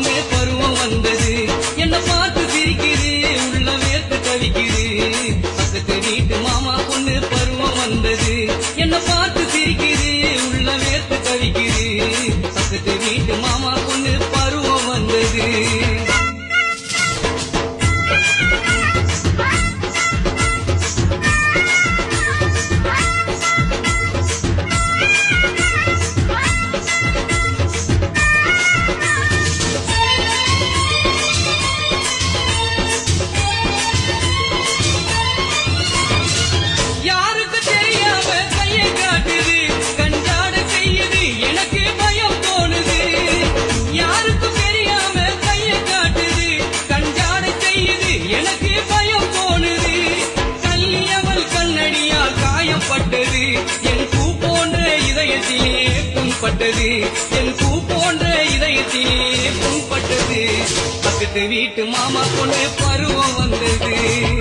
பொண்ணு பருவம் வந்தது என்ன பார்த்து சிரிக்குது உள்ள வேர்த்து தவிக்குது பக்கத்து வீட்டு மாமா பொண்ணு பருவம் வந்தது என்ன பார்த்து சிரிக்குது உள்ள வேர்த்து தவிக்குது பக்கத்து வீட்டு மாமா பொண்ணு பருவம் வந்தது யாருக்கு தெரியாம கையை காட்டுது கஞ்சாட செய்யுது எனக்கு பயம் தோணுது யாருக்கும் தெரியாம கையை காட்டுது கஞ்சாட செய்யுது எனக்கு பயம் தோணுது கல்லியவள் கண்ணடியால் காயப்பட்டது என் பூ போன்ற இதயத்திலே புண்பட்டது என் பூ போன்ற இதயத்திலே புண்பட்டது பக்கத்து வீட்டு மாமா பொண்ணு பருவம் வந்தது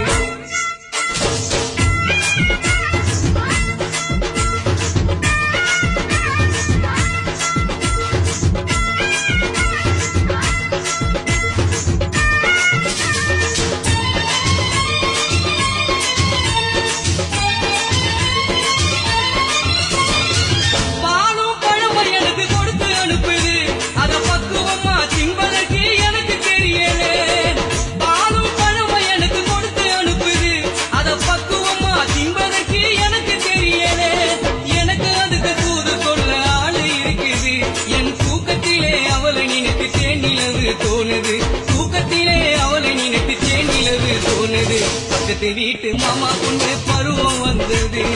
பாலும் பழமும் எனக்கு கொடுத்து அனுப்புது அத பக்குவமா தின்பதற்கு எனக்கு தெரியல பாலும் பழமும் எனக்கு கொடுத்து அனுப்புது அத பக்குவமா தின்பதற்கு எனக்கு தெரியல எனக்கு அதுக்கு தூது சொல்ல ஆளு இருக்குது என் தூக்கத்திலே அவளை நினைத்து தேனிலவு தோணுது தூக்கத்திலே அவளை நினைத்து தேனிலவு தோணுது பக்கத்து வீட்டு மாமா பொண்ணு பருவம் வந்தது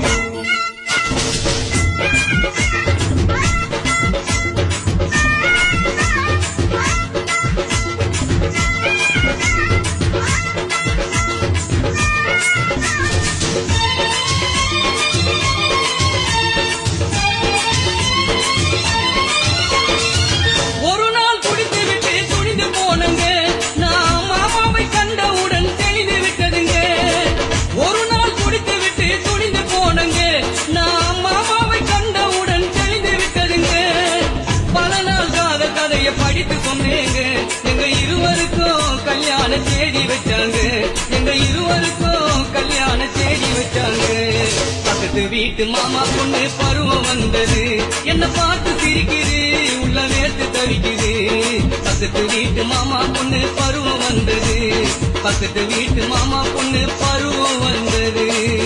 ஒரு நாள் குடித்து விட்டு துணிந்து போனங்க நான் மாமாவை கண்டவுடன் தெளிந்து விட்டதுங்க ஒரு நாள் குடித்து விட்டு துணிந்து போனங்க நான் மாமாவை கண்டவுடன் தெளிந்து விட்டதுங்க பல நாள் காத கதையை படித்து சொன்னேங்க எங்க இருவருக்கும் கல்யாண தேதி வச்சாங்க எங்க இருவருக்கும் கல்யாண தேதி வச்சாங்க பக்கத்து வீட்டு மாமா பொண்ணு பருவம் வந்தது என்ன பார்த்து சிரிக்குது உள்ள நேர்த்து தவிக்குது பக்கத்து வீட்டு மாமா பொண்ணு பருவம் வந்தது பக்கத்து வீட்டு மாமா பொண்ணு பருவம் வந்தது